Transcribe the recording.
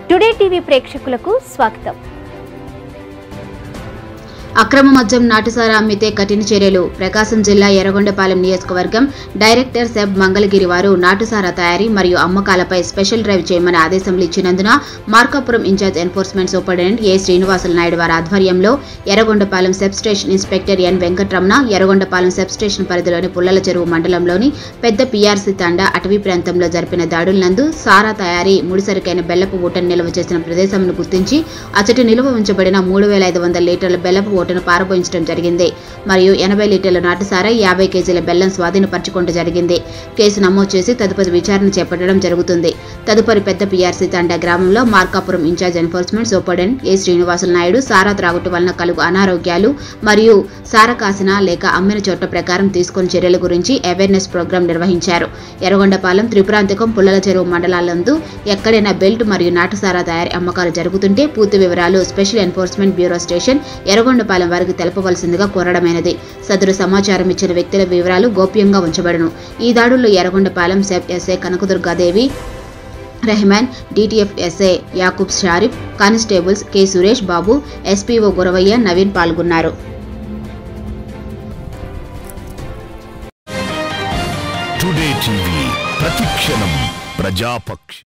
today TV ప్రేక్షకులకు స్వాగతం అక్రమ మద్యం నాటుసారా అమ్మితే కఠిన చర్యలు ప్రకాశం జిల్లా ఎర్రగొండపాలెం నియోజకవర్గం డైరెక్టర్ సెబ్ మంగళగిరి వారు నాటుసారా తయారీ మరియు అమ్మకాలపై స్పెషల్ డ్రైవ్ చేయమని ఆదేశములు ఇచ్చినందున Markapuram incharge enforcement superintendent A Srinivasulu Naidu వారి ఆధ్వర్యంలో Yerragondapalem SEB station inspector N Venkatramana Yerragondapalem SEB station పరిధిలోని పుల్లల చెరువు మండలంలోని పెద్ద పీఆర్సీ తండా అటవీ ప్రాంతంలో జరిపిన దాడులందు సారా తయారీ ముడిసరికైన బెల్లపు ఊటను నిల్వ చేసిన ప్రదేశంను గుర్తించి అచట నిల్వ ఉంచబడిన మూడు వేల ఐదు వందల లీటర్ల బెల్లపు ఊటను పారబోయించడం జరిగింది మరియు ఎనభై లీటర్ల నాటుసారా యాభై కేజీల బెల్లం స్వాధీనపరచుకుంటూ జరిగింది కేసు నమోదు చేసి తదుపరి విచారణ చేపట్టడం జరుగుతుంది తదుపరి పెద్ద పీఆర్సీ తండా గ్రామంలో Markapuram incharge enforcement superintendent A Srinivasulu Naidu సారా త్రాగుట వలన కలుగు అనారోగ్యాలు మరియు సారా కాసిన లేక అమ్మిన చోట్ల ప్రకారం తీసుకున్న చర్యల గురించి అవేర్నెస్ ప్రోగ్రాం నిర్వహించారు ఎర్రగొండపాలెం త్రిపురాంతకం పుల్లల చెరువు మండలాలందు ఎక్కడైనా బెల్ట్ మరియు నాటుసారా తయారీ అమ్మకాలు జరుగుతుంటే పూర్తి వివరాలు special enforcement bureau station Yerragondapalem వారికి తెలపవలసిందిగా కోరడమైనది సదరు సమాచారం ఇచ్చిన వ్యక్తుల వివరాలు గోప్యంగా ఉంచబడును ఈ దాడుల్లో Yerragondapalem SEB SI Kanakadurgadevi Rehman DTF SI Yakub Sharif constables K Suresh Babu SPO Guravaiah Naveen పాల్గొన్నారు టుడే టీవీ ప్రతిక్షణం ప్రజాపక్ష